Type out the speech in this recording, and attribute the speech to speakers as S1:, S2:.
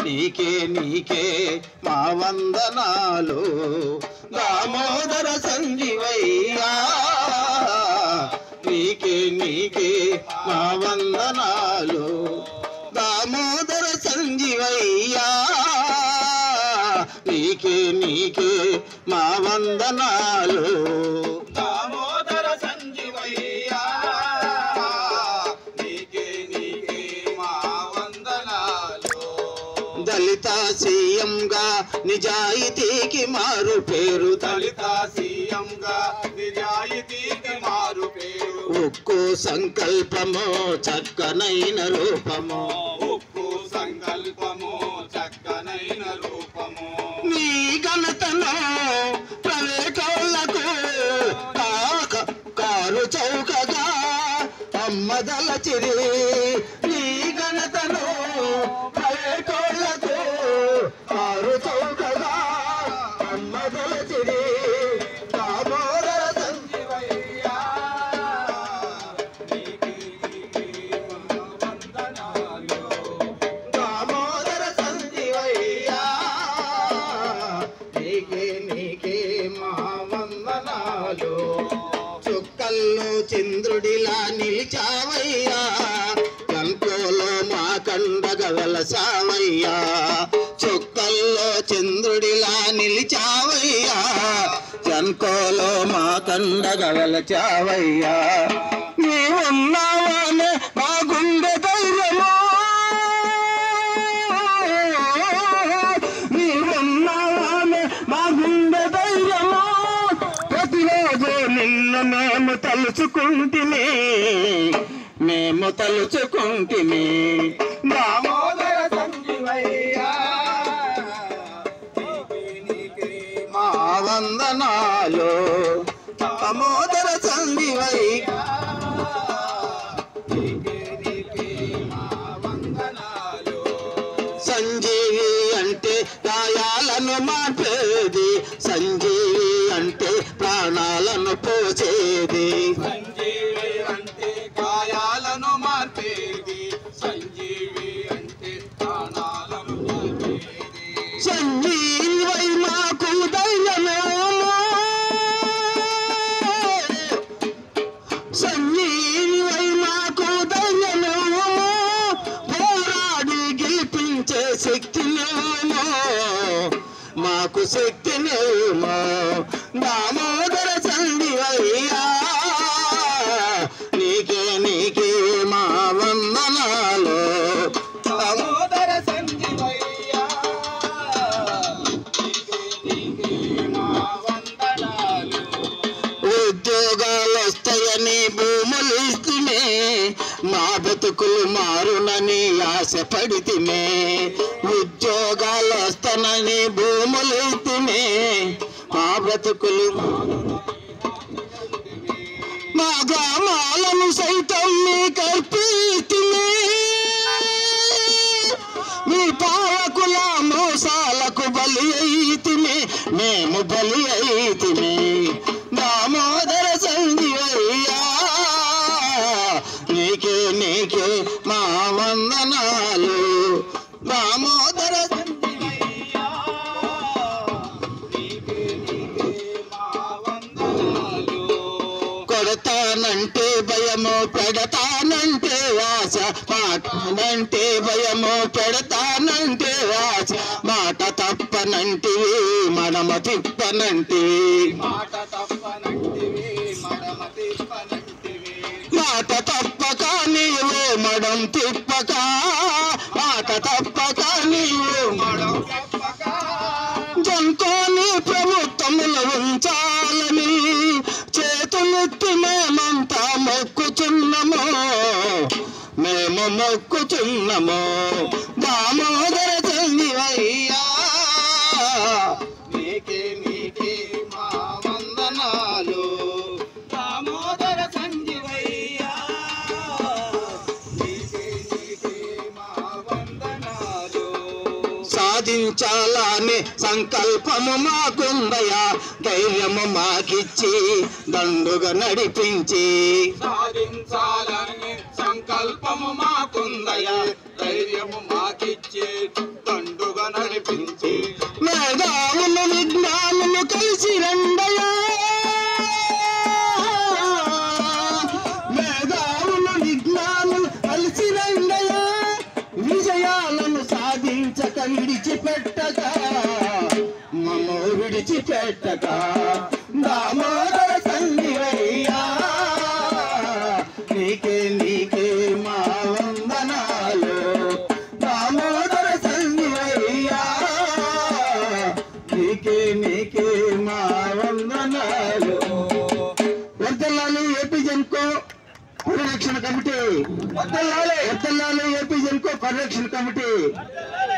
S1: నీకే నీకే మా వందనాలు దామోదర సంజీవయ్యా నీకే నీకే మా వందనాలు దామోదర సంజీవయ్యా నీకే నీకే మా వందనాలు
S2: దామోదర సంజీవయ్యా నీకే నీకే మా వందనాలు
S1: దళిత సీఎంగా నిజాయితీకి మారు పేరు
S2: దళిత సీఎంగా నిజాయితీకి మారు పేరు
S1: ఉక్కు సంకల్పము చక్కనైన రూపము
S2: ఉక్కు సంకల్పము చక్కనైన రూపము
S1: నీ ఘనతను ప్రవేటోళ్లకు కాక కారు చౌకగా అమ్మదలచిరి నీ ఘనతను ప్రవేటోళ్లకు కారు చౌకగా అమ్మదలచిరి దామోదర
S2: సంజీవయ్యా నీకే నీకే మా వందనాలు
S1: దామోదర సంజీవయ్యా నీకే నీకే మా వందనాలు చుక్కల్లో చంద్రుడిలా నిలిచావయ్యా కంకోలో మా కండగ వెలసావయ్యా చుక్కల్లో చంద్రుడిలా నిలిచావయ్యా జన్కోలో మా కండగ వెలచావయ్యా నీవున్నావానే మా గుండె ధైర్యము నీవున్నావానే మా గుండె ధైర్యము ప్రతిరోజు నిన్ను మేము తలుచుకుంటిమి మేము తలుచుకుంటిమి
S2: దామోదర సంజీవయ్యా నీకే నీకే మా
S1: మా వందనాలు దామోదర సంధివయ్యా
S2: నీకే నీకే మా వందనాలు
S1: సంజీవి అంటే గాయాలను మార్పేది సంజీవి అంటే ప్రాణాలను పోసేది
S2: సంజీవి అంటే గాయాలను మార్పేది సంజీవి అంటే ప్రాణాలను మార్పేది
S1: సంజీవై మాకు ధైర్యమే సంజీవై మాకు ధైర్యమే పోరాడి గెలిపించే శక్తి మాకు శక్తి దామోదర సంజీవయ్యా నీకే నీకే మా వందనాలు
S2: దామోదర సంజీవయ్యా నీకే నీకే మా వందనాలు
S1: ఉద్యోగాలు వస్తాయని భూములు ఇస్తుమే మా బతుకులు మారునని ఆశపడితిమే ఉద్యోగాలు వస్తానని భూములు ఇస్తుమే మా బ్రతుకులు మా గ్రామాలను సైతం మీ కల్పిస్తుమే మీ పాలకుల మోసాలకు బలి అయితిమి మేము బలి అయితిమి దామోదర సంజీవయ్యా నీకే నీకే మా వందనాలు దామోదర
S2: సంజీవయ్యా నీకే నీకే మా వందనాలు
S1: కొడతానంటే భయము పెడతానంటే ఆశ మాటనంటే భయము పెడతానంటే ఆశ మాట తప్పనంటివి మడమ తిప్పనంటివి
S2: మాట తప్పనంటివి మడమ తిప్పనంటివి
S1: మాట తప్పక నీవు మడం తిప్పక మాట తప్పక నీవు
S2: మడం తప్పక
S1: జంకోని ప్రభుత్వములు ఉంచాలని చేతులెత్తి మేమంతా మొక్కుచున్నము మేము మొక్కుచున్నము దామోదర చందివయ్యా
S2: నీకే నీకే మా వందనాలు దామోదర సంజీవయ్యా నీకే నీకే మా వందనాలు
S1: సాధించాలని సంకల్పము మాకుందయా ధైర్యము మాకిచ్చి దండుగా నడిపించి
S2: సాధించాలని సంకల్పము మాకుందయ ధైర్యము మాకిచ్చే దండు నడిపించి
S1: మేధావులు విజ్ఞానులు కలిసి రండయా మేధావులు విజ్ఞానులు కలిసి రండయా విజయాలను సాధించక విడిచిపెట్టక మమ్మో విడిచిపెట్టక దామోదర సంగివయ్యా నీకే నీకే మా వందనాలు దామోదర సంగివయ్యా నీకే నీకే మా వందనాలు వర్దల్లాలు ఏపీ జన్కో పరిరక్షణ కమిటీ వర్దల్లాలి వర్దల్లాలి ఏపీ జన్కో పరిరక్షణ కమిటీ